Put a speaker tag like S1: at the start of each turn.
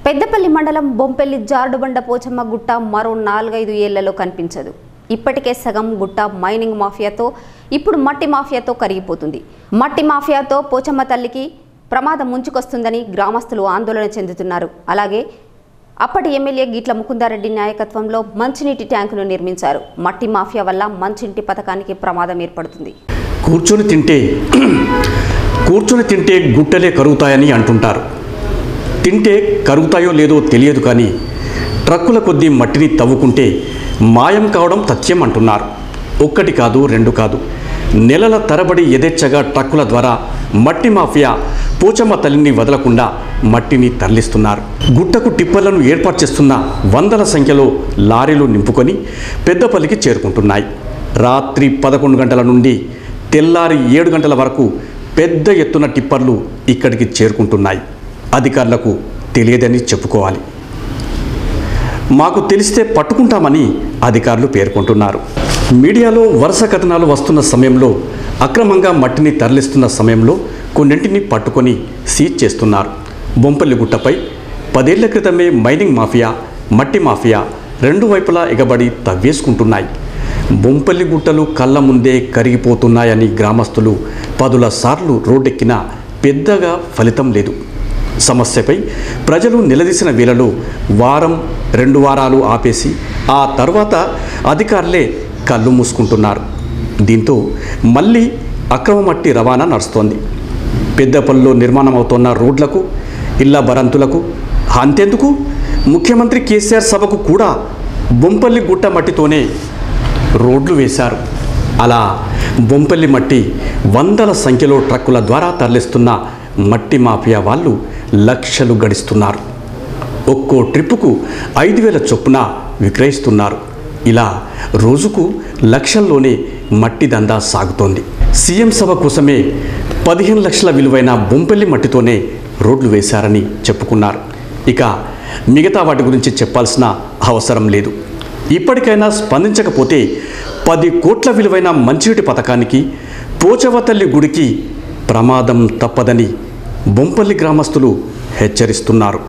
S1: పెద్దపల్లి మండలం బొంపెల్లి జార్డుబండ పోచమ్మ గుట్ట మరో నాలుగైదు ఏళ్లలో కనిపించదు ఇప్పటికే సగం గుట్ట మైనింగ్ మాఫియాతో ఇప్పుడు మట్టి మాఫియాతో కరిగిపోతుంది మట్టి మాఫియాతో పోచమ్మ తల్లికి ప్రమాదం ముంచుకొస్తుందని గ్రామస్తులు ఆందోళన చెందుతున్నారు అలాగే అప్పటి ఎమ్మెల్యే గీట్ల ముకుందారెడ్డి నాయకత్వంలో మంచినీటి ట్యాంకును నిర్మించారు మట్టి మాఫియా వల్ల మంచినీటి పథకానికి ప్రమాదం ఏర్పడుతుంది
S2: కూర్చొని తింటే కూర్చొని తింటే గుట్టలే కరుగుతాయని అంటుంటారు తింటే కరుగుతాయో లేదో తెలియదు కానీ ట్రక్కుల కొద్దీ మట్టిని తవ్వుకుంటే మాయం కావడం తథ్యం అంటున్నారు ఒక్కటి కాదు రెండు కాదు నెలల తరబడి యథేచ్ఛగా ట్రక్కుల ద్వారా మట్టి మాఫియా పోచమ్మ తల్లిని వదలకుండా మట్టిని తరలిస్తున్నారు గుట్టకు టిప్పర్లను ఏర్పాటు చేస్తున్న వందల సంఖ్యలో లారీలు నింపుకొని పెద్దపల్లికి చేరుకుంటున్నాయి రాత్రి పదకొండు గంటల నుండి తెల్లారి ఏడు గంటల వరకు పెద్ద ఎత్తున టిప్పర్లు ఇక్కడికి చేరుకుంటున్నాయి అధికారులకు తెలియదని చెప్పుకోవాలి మాకు తెలిస్తే పట్టుకుంటామని అధికారులు పేర్కొంటున్నారు మీడియాలో వరుస కథనాలు వస్తున్న సమయంలో అక్రమంగా మట్టిని తరలిస్తున్న సమయంలో కొన్నింటిని పట్టుకొని సీజ్ చేస్తున్నారు బొంపల్లి గుట్టపై పదేళ్ల క్రితమే మైనింగ్ మాఫియా మట్టి మాఫియా రెండు వైపులా ఎగబడి తవ్వేసుకుంటున్నాయి బొంపల్లి గుట్టలు కళ్ళ ముందే కరిగిపోతున్నాయని గ్రామస్తులు పదుల సార్లు రోడ్డెక్కినా పెద్దగా ఫలితం లేదు సమస్యపై ప్రజలు నిలదీసిన వేళలో వారం రెండు వారాలు ఆపేసి ఆ తర్వాత అధికారులే కళ్ళు మూసుకుంటున్నారు దీంతో మళ్ళీ అక్రమ మట్టి రవాణా నడుస్తోంది పెద్దపల్లిలో నిర్మాణం అవుతున్న రోడ్లకు ఇళ్ల బరంతులకు అంతెందుకు ముఖ్యమంత్రి కేసీఆర్ సభకు కూడా బొంపల్లి గుట్ట మట్టితోనే రోడ్లు వేశారు అలా బొంపల్లి మట్టి వందల సంఖ్యలో ట్రక్కుల ద్వారా తరలిస్తున్న మట్టి మాఫియా వాళ్ళు లక్షలు గడిస్తున్నారు ఒక్కో ట్రిప్పుకు ఐదు వేల చొప్పున విక్రయిస్తున్నారు ఇలా రోజుకు లక్షల్లోనే మట్టి దందా సాగుతోంది సీఎం సభ కోసమే పదిహేను లక్షల విలువైన బొంపల్లి మట్టితోనే రోడ్లు వేశారని చెప్పుకున్నారు ఇక మిగతా వాటి గురించి చెప్పాల్సిన అవసరం లేదు ఇప్పటికైనా స్పందించకపోతే పది కోట్ల విలువైన మంచినీటి పథకానికి పోచవతల్లి గుడికి ప్రమాదం తప్పదని బొంపల్లి గ్రామస్తులు హెచ్చరిస్తున్నారు